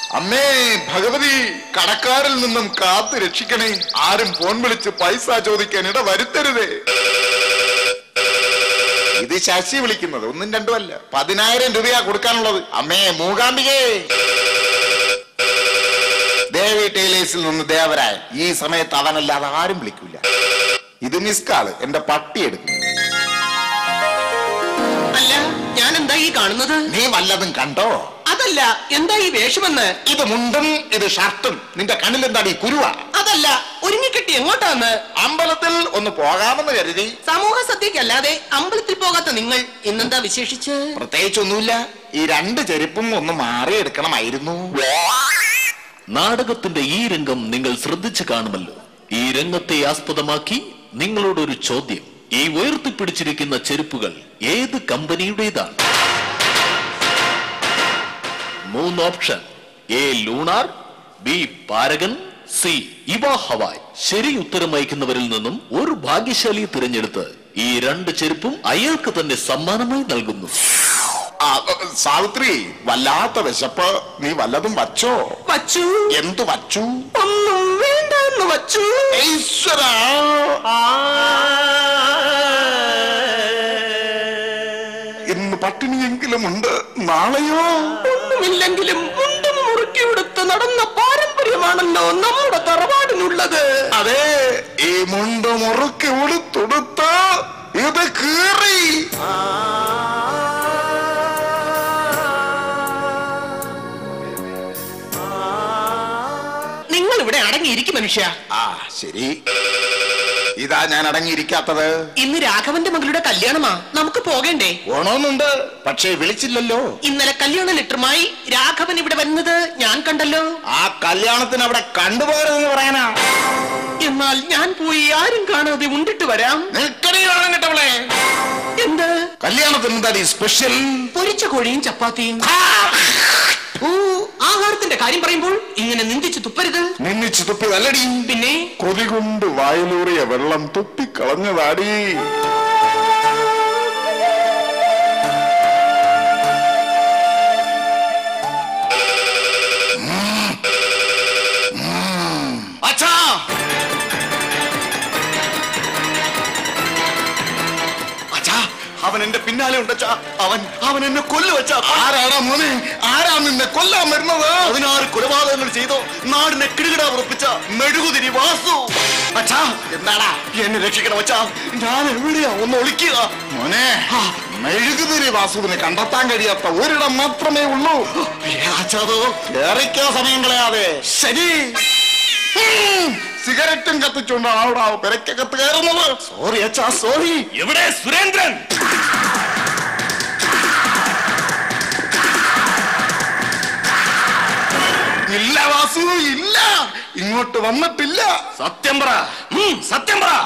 അമ്മേ ഭഗവതി കടക്കാരിൽ നിന്നും കാത്തു രക്ഷിക്കണേ ആരും ഫോൺ വിളിച്ച് പൈസ ചോദിക്കാൻ ഇട വരുത്തരുതേ ഇത് ശശി വിളിക്കുന്നത് ഒന്നും രണ്ടും അല്ല പതിനായിരം രൂപയാ കൊടുക്കാനുള്ളത് അമ്മേ മൂകാംബികേ ദേവി ടൈലേഴ്സിൽ നിന്ന് ദേവരായ ഈ സമയത്ത് അവനല്ലാതെ ആരും വിളിക്കൂല ഇത് മിസ് കാള് എന്റെ പട്ടി എടുക്കും അല്ല ഞാൻ എന്താ ഈ കാണുന്നത് നീ വല്ലതും കണ്ടോ അതല്ല എന്താ ഈ വേഷമെന്ന് ഇത് മുണ്ടും ഇത് ഷർട്ടും നിന്റെ കണ്ണിലെന്താടി കുരുവ അതല്ല ഒരുങ്ങിക്കെട്ടി എങ്ങോട്ടാന്ന് അമ്പലത്തിൽ ഒന്ന് പോകാമെന്ന് കരുതി സമൂഹ സദ്യക്കല്ലാതെ അമ്പലത്തിൽ പോകാത്ത നിങ്ങൾ ഇന്നെന്താ വിശേഷിച്ച് പ്രത്യേകിച്ചൊന്നുമില്ല ഈ രണ്ട് ചെരുപ്പും ഒന്ന് മാറിയെടുക്കണമായിരുന്നു നാടകത്തിന്റെ ഈ രംഗം നിങ്ങൾ ശ്രദ്ധിച്ചു കാണുമല്ലോ ഈ രംഗത്തെ ആസ്പദമാക്കി നിങ്ങളോടൊരു ചോദ്യം ഈ ഉയർത്തിപ്പിടിച്ചിരിക്കുന്ന ചെരുപ്പുകൾ ഏത് കമ്പനിയുടേതാണ് മൂന്ന് option A Lunar B Paragon C ഇവ ഹവായ് ശരി ഉത്തരം അയക്കുന്നവരിൽ നിന്നും ഒരു ഭാഗ്യശാലിയെ തിരഞ്ഞെടുത്ത് ഈ രണ്ട് ചെരുപ്പും അയാൾക്ക് തന്നെ സമ്മാനമായി നൽകുന്നു ആ, സാവിത്രി വല്ലാത്ത വിശപ്പ് നീ വല്ലതും വച്ചോ വച്ചു എന്തു വച്ചു ഒന്നും വേണ്ടെന്ന് വച്ചു ഈശ്വരാ ഇന്ന് പട്ടിണിയെങ്കിലും ഉണ്ട് നാളെയോ ഒന്നുമില്ലെങ്കിലും മുണ്ടും മുറുക്കി ഉടുത്ത് നടന്ന പാരമ്പര്യമാണല്ലോ നമ്മുടെ തറവാടിനുള്ളത് അതെ ഈ മുണ്ട് മുറുക്കി ഉടുത്തുടുത്ത് ഇത് കീറി നിങ്ങൾ ഇവിടെ അടങ്ങിയിരിക്കും മനുഷ്യ ആ ശരി ഇതാ ഞാൻ അടങ്ങിയിരിക്കാത്തത് ഇന്ന് രാഘവന്റെ മകളുടെ കല്യാണമാ നമുക്ക് പോകണ്ടേ ഓണോന്നുണ്ട് പക്ഷേ വിളിച്ചില്ലല്ലോ ഇന്നലെ കല്യാണ ലെറ്ററുമായി രാഘവൻ ഇവിടെ വരുന്നത് ഞാൻ കണ്ടല്ലോ ആ കല്യാണത്തിന് അവിടെ കണ്ടുപോകരുതെന്ന് പറയാനാ എന്നാൽ ഞാൻ പോയി ആരും കാണാതെ ഉണ്ടിട്ട് വരാം നിൽക്കണേ വേണം കേട്ടവളെ എന്ത് കല്യാണത്തിന് എന്താ സ്പെഷ്യൽ പൊരിച്ച കോഴിയും ചപ്പാത്തിയും ഊ, ആഹാരത്തിന്റെ കാര്യം പറയുമ്പോൾ ഇങ്ങനെ നിന്ദിച്ചു തുപ്പരുത് നിന്നിച്ച് തുപ്പി വല്ലടി പിന്നെ കൊതി കൊണ്ട് വായിലൂറിയ വെള്ളം തുപ്പിക്കളഞ്ഞതാടി അച്ഛാ അച്ഛാ അവൻ എന്റെ പിന്നാലെ ഉണ്ടച്ചാ അവൻ അവൻ എന്നെ കൊല്ലുവച്ചാ ആരാടാ മോനെ ആരാ നിന്നെ കൊല്ലാൻ വരുന്നത് പതിനാറ് കൊലപാതകങ്ങൾ ചെയ്തോ നാടിനെ കിടുകിട ഉറപ്പിച്ച മെഴുകുതിരി വാസു അച്ഛാ എന്താടാ എന്നെ രക്ഷിക്കണം അച്ഛാ ഞാൻ എവിടെയാ ഒന്ന് ഒളിക്കുക മോനെ മെഴുകുതിരി വാസുവിനെ കണ്ടെത്താൻ കഴിയാത്ത ഒരിടം മാത്രമേ ഉള്ളൂ അച്ഛാതോ ഏറിക്കോ സമയം കളയാതെ ശരി ഉം, സിഗരറ്റും കത്തിച്ചുകൊണ്ട് ആവിടാ പെരക്കകത്ത് കയറുന്നത് സോറി അച്ഛാ സോറി എവിടെ സുരേന്ദ്രൻ ഇല്ല വാസു ഇല്ല ഇങ്ങോട്ട് വന്നിട്ടില്ല സത്യം പറ ഉം, സത്യം പറ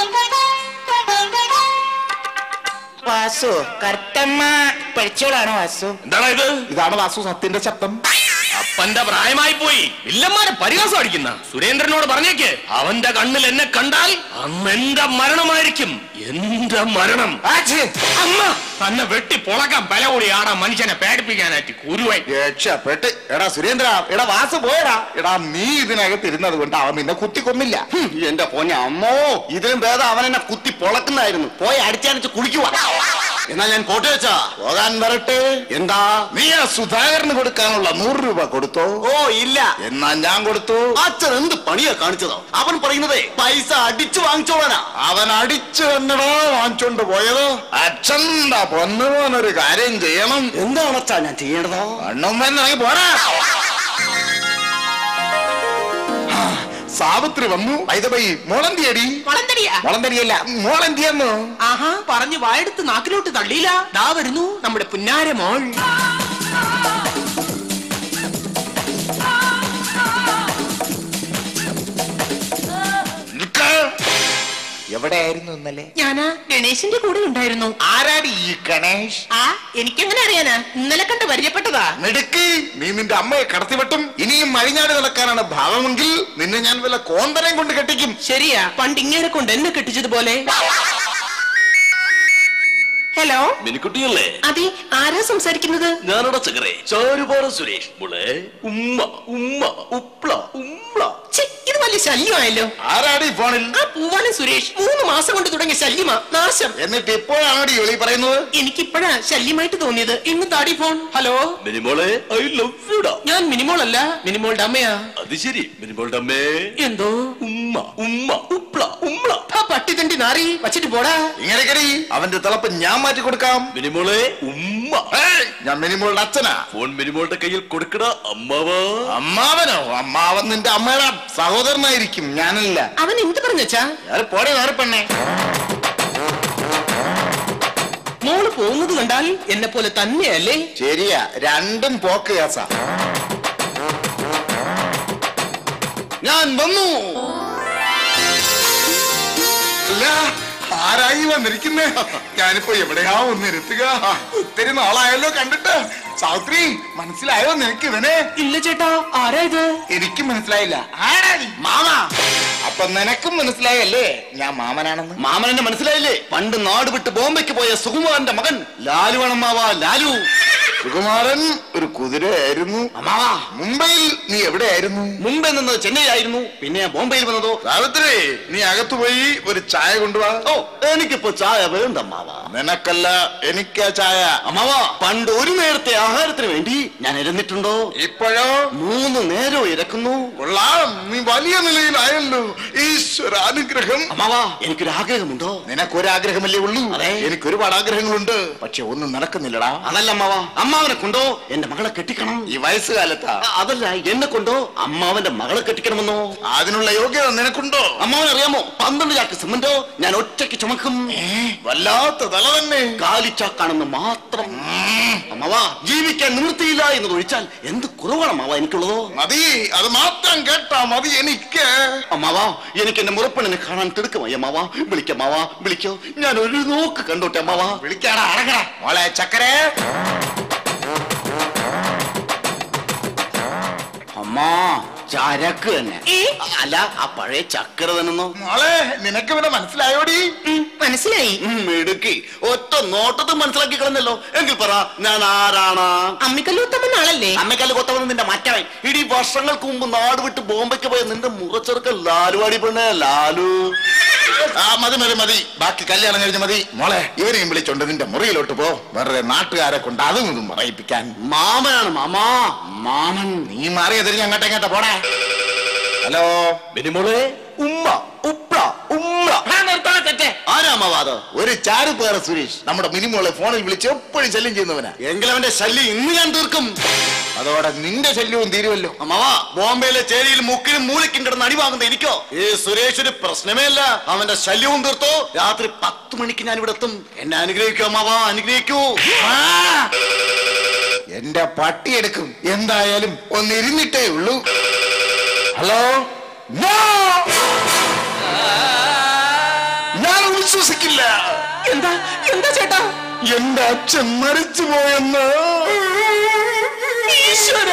വാസു കറുത്തമ്മ പഠിച്ചോളാണോ വാസു എന്താണ് ഇത് ഇതാണ് വാസു സത്യന്റെ ശബ്ദം അപ്പന്റെ പ്രായമായി പോയി വില്ലന്മാരെ പരിഹാസം അടിക്കുന്ന സുരേന്ദ്രനോട് പറഞ്ഞേക്ക് അവന്റെ കണ്ണിൽ എന്നെ കണ്ടാൽ അന്ന് എന്റെ മരണമായിരിക്കും എന്റെ മരണം ആച്ചി. അമ്മ തന്നെ വെട്ടി പൊളക്കാൻ ബല കൂടി ആടാ മനുഷ്യനെ പേടിപ്പിക്കാനായിട്ട് കുരുവായി രക്ഷപ്പെട്ട് എടാ സുരേന്ദ്ര എടാ വാസു പോയടാ എടാ നീ ഇതിനകത്ത് ഇരുന്നത് കൊണ്ട് അവൻ നിന്നെ കുത്തിക്കൊന്നില്ല ഹും, എന്റെ പൊന്നെ അമ്മോ ഇതിലും ഭേദം അവൻ എന്നെ കുത്തി പൊളക്കുന്നായിരുന്നു പോയി അടിച്ചടിച്ച് കുളിക്കുക എന്നാ ഞാൻ കോട്ട വെച്ചാ പോകാൻ വരട്ടെ എന്താ നീ ആ സുധാകരന് കൊടുക്കാനുള്ള നൂറ് രൂപ കൊടുത്തോ ഓ ഇല്ല എന്നാ ഞാൻ കൊടുത്തു അച്ഛൻ എന്ത് പണിയാ കാണിച്ചതോ അവൻ പറയുന്നതേ പൈസ അടിച്ചു വാങ്ങിച്ചോളാനാ അവൻ അടിച്ചു തന്നെടാ വാങ്ങിച്ചോണ്ട് പോയത് അച്ഛൻ്റെ പൊന്നുപോനൊരു കാര്യം ചെയ്യണം എന്താണ് അച്ഛാ ഞാൻ ചെയ്യേണ്ടതോ കണ്ണും ഇറങ്ങി പോരാ ആ, സാവിത്രി വന്നു വൈദബൈ മോളന്തിയടി വളന്തടിയാ മോളന്തടിയല്ല മോളന്തിയെന്നു ആഹാ പറഞ്ഞു വായെടുത്ത് നാക്കിലോട്ട് തള്ളിയില്ല ദാ വരുന്നു നമ്മുടെ പുന്നാര മോൾ എവിടെയായിരുന്നു ഇന്നലെ ഞാനാ ഗണേശന്റെ കൂടെ ഉണ്ടായിരുന്നു ആരാടി ഈ ഗണേഷ് ആ എനിക്കെങ്ങനെ അറിയാനാ ഇന്നലെ കണ്ട് പരിചയപ്പെട്ടതാ മിടുക്കി നീ നിന്റെ അമ്മയെ കടത്തിവിട്ടും ഇനിയും മഴിഞ്ഞാട് നടക്കാനാണ് ഭാവമെങ്കിൽ നിന്നെ ഞാൻ വല്ല കോന്തരം കൊണ്ട് കെട്ടിക്കും ശരിയാ പണ്ട് ഇങ്ങനെ കൊണ്ട് എന്നെ കെട്ടിച്ചതുപോലെ ഹലോ മിനിക്കുട്ടിയല്ലേ അതെ ആരാ സംസാരിക്കുന്നത് ഞാനോടെ ചകരെ ചാരുപാറ സുരേഷ് മോളെ ഉമ്മ ഉമ്മ ഉപ്ല ഉമ്ല ഛെ, ഇത് വലിയ ശല്യമായല്ലോ ആരാടി ഈ ഫോണിൽ ആ പൂവാലൻ സുരേഷ് മൂന്ന് മാസം കൊണ്ട് തുടങ്ങിയ ശല്യമാ നാശം എന്നിട്ട് ഇപ്പോഴാണോടി വിളി പറയുന്നത് എനിക്കിപ്പോഴാ ശല്യമായിട്ട് തോന്നിയത് ഇന്ന് താടി ഫോൺ ഹലോ മിനിമോളെ ഐ ലവ് യുടാ ഞാൻ മിനിമോൾ അല്ല മിനിമോളുടെ അമ്മയാ അത് ശരി മിനിമോളുടെ അമ്മേ എന്തോ ഉമ്മ ഉമ്മ ഉപ്ല ഉമ്ല ആ പട്ടി തണ്ടി നാറി വച്ചിട്ട് പോടാ ഇങ്ങനെ കടി അവന്റെ തിളപ്പ് ഞാൻ മാറ്റി കൊടുക്കാം മിനിമോളെ ഉമ്മ ഏയ്, ഞാൻ മിനിമോളുടെ അച്ഛനാ ഫോൺ മിനിമോളുടെ കയ്യിൽ കൊടുക്കട അമ്മവാ അമ്മാവനോ അമ്മാവൻ നിന്റെ അമ്മയുടെ സഹോദരനായിരിക്കും ഞാനല്ല അവൻ എന്ത് പറഞ്ഞാ ഞാൻ പോടെ വേറെ പെണ്ണേ മോള് പോകുന്നത് കണ്ടാൽ എന്നെ പോലെ തന്നെയല്ലേ ശരിയാ രണ്ടും പോക്ക് കേസാ ഞാൻ വന്നു അല്ല ആരായി വന്നിരിക്കുന്നേ ഞാനിപ്പോ എവിടെയാ വന്നിരുത്തുക ഒത്തിരി നാളായല്ലോ കണ്ടിട്ട് സാവിത്രി മനസ്സിലായോ നിനക്ക് ഇവനെ ഇല്ല ചേട്ടാ ആരാ ഇത് എനിക്ക് മനസ്സിലായില്ല ആരാടി മാമ അപ്പൊ നിനക്കും മനസ്സിലായല്ലേ ഞാൻ മാമനാണെന്ന് മാമനെന്നെ മനസ്സിലായില്ലേ പണ്ട് നാട് വിട്ട് ബോംബെക്ക് പോയ സുകുമാരന്റെ മകൻ ലാലു ആണമ്മാവാ ലാലു സുകുമാരൻ ഒരു കുതിരയായിരുന്നു അമ്മാവാ മുംബൈയിൽ നീ എവിടെയായിരുന്നു മുംബൈ നിന്നത് ചെന്നൈ ആയിരുന്നു പിന്നെ ബോംബെയിൽ വന്നതോ സാവിത്രി നീ അകത്തു പോയി ഒരു ചായ കൊണ്ടുവാ ഓ എനിക്കിപ്പോ ചായ വേണ്ട അമ്മാവാ നിനക്കല്ല എനിക്കാ ചായ അമ്മാവാ പണ്ട് ഒരു നേരത്തെ ആഹാരത്തിന് വേണ്ടി ഞാൻ ഇരുന്നിട്ടുണ്ടോ ഇപ്പോഴോ മൂന്ന് നേരവും ഇരക്കുന്നു കൊള്ളാം നീ വലിയ നിലയിലായല്ലോ ഈശ്വരാനുഗ്രഹം അമ്മാവാ എനിക്കൊരു ആഗ്രഹമുണ്ടോ നിനക്കൊരാഗ്രഹമല്ലേ ഉള്ളൂ അതെ. എനിക്ക് ഒരുപാട് ആഗ്രഹങ്ങളുണ്ട് പക്ഷെ ഒന്നും നടക്കുന്നില്ലടാ അതല്ല അമ്മാവാ അമ്മാവനെ കൊണ്ടോ എന്റെ മകളെ കെട്ടിക്കണം ഈ വയസ്സുകാലത്താ അ- അതല്ല എന്നെ കൊണ്ടോ അമ്മാവന്റെ മകളെ കെട്ടിക്കണമെന്നോ അതിനുള്ള യോഗ്യത നിനക്കുണ്ടോ അമ്മാവൻ അറിയാമോ പന്ത്രണ്ട് ചാക്ക് സിമന്റോ ഞാൻ ഒറ്റയ്ക്ക് ചുമക്കും വല്ലാത്ത തല തന്നെ കാലിച്ചാക്കാണെന്ന് മാത്രം അമ്മാവാ ജീവിക്കാൻ നിവൃത്തിയില്ല എന്ന് ഒഴിച്ചാൽ എന്ത് കുറവാണ് അമ്മാവ എനിക്കുള്ളതോ മതി അത് മാത്രം കേട്ടാ മതി എനിക്ക് അമ്മാവാ എനിക്ക് എന്റെ മുറപ്പെണ്ണിനെ കാണാൻ തിടുക്കമായി അമ്മാവാ വിളിക്കമ്മാവാ വിളിക്കോ ഞാൻ ഒരു നോക്ക് കണ്ടോട്ടെ അമ്മാവാ വിളിക്കാടാ അടങ്ങടാ മോളെ ചക്കരേ അമ്മാ ചരക്ക് തന്നെ ഏ? അല്ല ആ പഴയ ചക്കര തന്നെന്നോ മോളെ നിനക്ക് ഇവിടെ മനസ്സിലായോടി ഉം, മനസ്സിലായി ഉം, ഇടുക്കി ഒറ്റ നോട്ടത്തിൽ മനസ്സിലാക്കി കളഞ്ഞല്ലോ എങ്കിൽ പറ ഞാൻ ആരാണ് അമ്മിക്കല്ലൂത്തമ്മൻ ആളല്ലേ അമ്മക്കല്ല കൊത്തവന്ന് നിന്റെ മറ്റവൻ ഇടി വർഷങ്ങൾക്ക് മുമ്പ് നാട് വിട്ട് ബോംബെക്ക് പോയ നിന്റെ മുറച്ചെറുക്കൻ ലാലുവാടി പെണ്ണേ ലാലു ആ മതി മതി മതി ബാക്കി കല്യാണം കഴിഞ്ഞ മതി മോളെ ഇവരെയും വിളിച്ചോണ്ട് നിന്റെ മുറിയിലോട്ട് പോ വെറുതെ നാട്ടുകാരെ കൊണ്ട് അതും ഇതും പറയിപ്പിക്കാൻ മാമനാണ് മാമാ മാമൻ നീ മാറിയ തിരിഞ്ഞ് അങ്ങോട്ട് ഇങ്ങോട്ട് പോടാ ഹലോ മിനിമോളെ ഉമ്മ ഉപ്ല ഉമ്ല ആരാ അമ്മാവാത് ഒരു ചാരുപേറ സുരേഷ് നമ്മുടെ മിനിമോളെ ഫോണിൽ വിളിച്ച് എപ്പോഴും ശല്യം ചെയ്യുന്നവനാ എങ്കിലവന്റെ ശല്യം ഇന്ന് ഞാൻ തീർക്കും അതോടെ നിന്റെ ശല്യവും തീരുമല്ലോ അമ്മാവാ ബോംബെയിലെ ചേരിയിൽ മുക്കിനും മൂലയ്ക്കും കിടന്ന് അടിവാങ്ങുന്ന എനിക്കോ ഈ സുരേഷ് ഒരു പ്രശ്നമേ അല്ല അവന്റെ ശല്യവും തീർത്തോ രാത്രി പത്ത് മണിക്ക് ഞാൻ ഇവിടെ എത്തും എന്നെ അനുഗ്രഹിക്കൂ അമ്മാവാ അനുഗ്രഹിക്കൂ ആ! എന്റെ പട്ടി എടുക്കും എന്തായാലും ഒന്ന് ഇരുന്നിട്ടേ ഉള്ളൂ ഹലോ നോ! ഞാൻ വിശ്വസിക്കില്ല എന്താ എന്താ ചേട്ടാ എന്റെ അച്ഛൻ മരിച്ചു പോയെന്ന് ഈശ്വര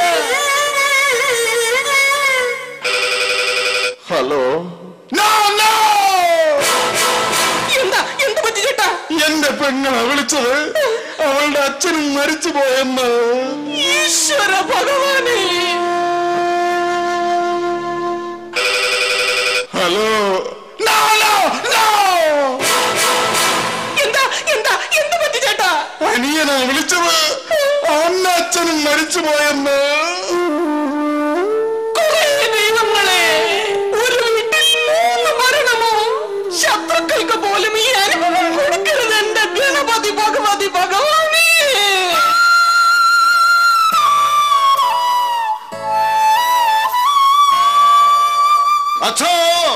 ഹലോ നോ നോ എന്താ എന്ത് പറ്റി ചേട്ടാ എന്റെ പെങ്ങളെ വിളിച്ചത് അവളുടെ അച്ഛനും മരിച്ചു പോയെന്ന് ഈശ്വര ഭഗവാനെ ഹലോ നോ നോ നോ എന്താ എന്താ എന്ത് പറ്റി ചേട്ടാ അനിയനാ വിളിച്ചത് അവന്റെ അച്ഛനും മരിച്ചു പോയെന്ന് കുറേ ദൈവങ്ങളെ ഒരു വീട്ടിൽ മൂന്ന് മരണമോ ശത്രുക്കൾക്ക് പോലും ഈ അനുഭവം കൊടുക്കരുത് എന്റെ ഗണപതി ഭഗവതി ഭഗവാനേ അച്ഛോ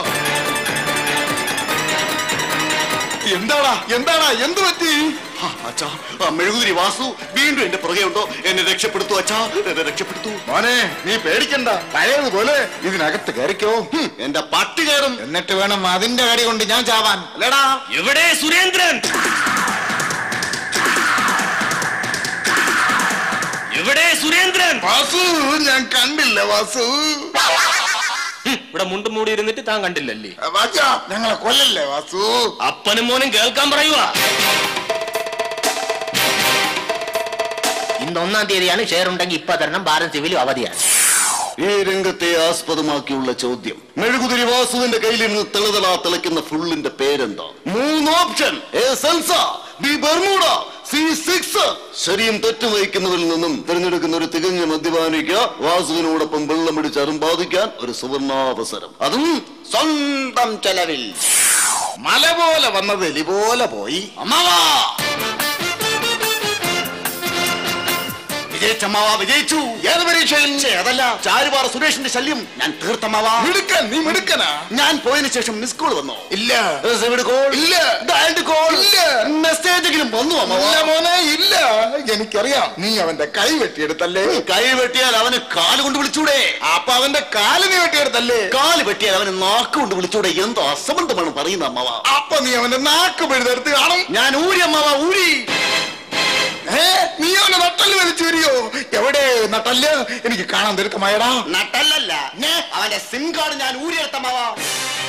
എന്താടാ എന്താടാ എന്ത് പറ്റി ആ, അച്ഛാ ആ മെഴുകുതിരി വാസു വീണ്ടും എന്റെ പുറകെ ഉണ്ടോ എന്നെ രക്ഷപ്പെടുത്തു അച്ഛാ എന്നെ രക്ഷപ്പെടുത്തു മോനെ നീ പേടിക്കണ്ട പഴയതുപോലെ ഇതിനകത്ത് കയറിക്കോ ഹും, എന്റെ പട്ടി കയറും എന്നിട്ട് വേണം അതിന്റെ കടി കൊണ്ട് ഞാൻ ചാവാൻ അല്ലേടാ എവിടെ സുരേന്ദ്രൻ എവിടെ സുരേന്ദ്രൻ വാസു ഞാൻ കണ്ടില്ല വാസു ഇവിടെ മുണ്ടും മൂടി ഇരുന്നിട്ട് താൻ കണ്ടില്ലല്ലേ വാച്ചാ ഞങ്ങളെ കൊല്ലല്ലേ വാസു അപ്പനും മോനും കേൾക്കാൻ പറയുക ഇന്ന് ഒന്നാം തീയതിയാണ് ഷെയർ ഉണ്ടെങ്കിൽ ഇപ്പൊ തരണം ഭാരത സിവിലും അവധിയാണ് ഈ രംഗത്തെ ആസ്പദമാക്കിയുള്ള ചോദ്യം മെഴുകുതിരി വാസുവിന്റെ കയ്യിൽ നിന്ന് തിളതളാ തിളയ്ക്കുന്ന ഫുള്ളിന്റെ പേരെന്താ മൂന്ന് option A Celsius B Bermuda C six ശരിയും തെറ്റും വഹിക്കുന്നവരിൽ നിന്നും തിരഞ്ഞെടുക്കുന്ന ഒരു തികഞ്ഞ മദ്യപാനിക്ക് വാസുവിനോടൊപ്പം വെള്ളം പിടിച്ച് അറുമ്പാദിക്കാൻ ഒരു സുവർണാവസരം അതും സ്വന്തം ചെലവിൽ മല പോലെ വന്നത് എലി പോലെ പോയി അമ്മാവാ വിജയിച്ചമ്മാവാ വിജയിച്ചു ഏത് പരീക്ഷയിൽ ഛേ, അതല്ല ചാരുപാറ സുരേഷിന്റെ ശല്യം ഞാൻ തീർത്തമ്മാവാ മിടുക്കൻ നീ മിടുക്കനാ ഞാൻ പോയതിനു ശേഷം മിസ് കോൾ വന്നോ ഇല്ല റിസീവ്ഡ് കോൾ ഇല്ല. ഡയൽഡ് കോൾ ഇല്ല. മെസ്സേജെങ്കിലും വന്നു അമ്മാവാ ഇല്ല മോനെ ഇല്ല എനിക്കറിയാം നീ അവന്റെ കൈ വെട്ടിയെടുത്തല്ലേ കൈ വെട്ടിയാൽ അവന് കാല് കൊണ്ട് വിളിച്ചൂടെ അപ്പൊ അവന്റെ കാല് നീ വെട്ടിയെടുത്തല്ലേ കാല് വെട്ടിയാൽ അവന് നാക്ക് കൊണ്ട് വിളിച്ചൂടെ എന്തോ അസംബന്ധമാണ് പറയുന്ന അമ്മാവ അപ്പൊ നീ അവന്റെ നാക്ക് പിഴുതെടുത്ത് കാണും ഞാൻ ഊരി അമ്മാവ ഊരി ഏ നീ അവന്റെ നട്ടല് വലിച്ചു വരിയോ എവിടെ നട്ടല് എനിക്ക് കാണാൻ തിരുത്തമായടാ നട്ടല്ലല്ല അവന്റെ സിം കാർഡ് ഞാൻ ഊരിയെടുത്ത അമ്മാവ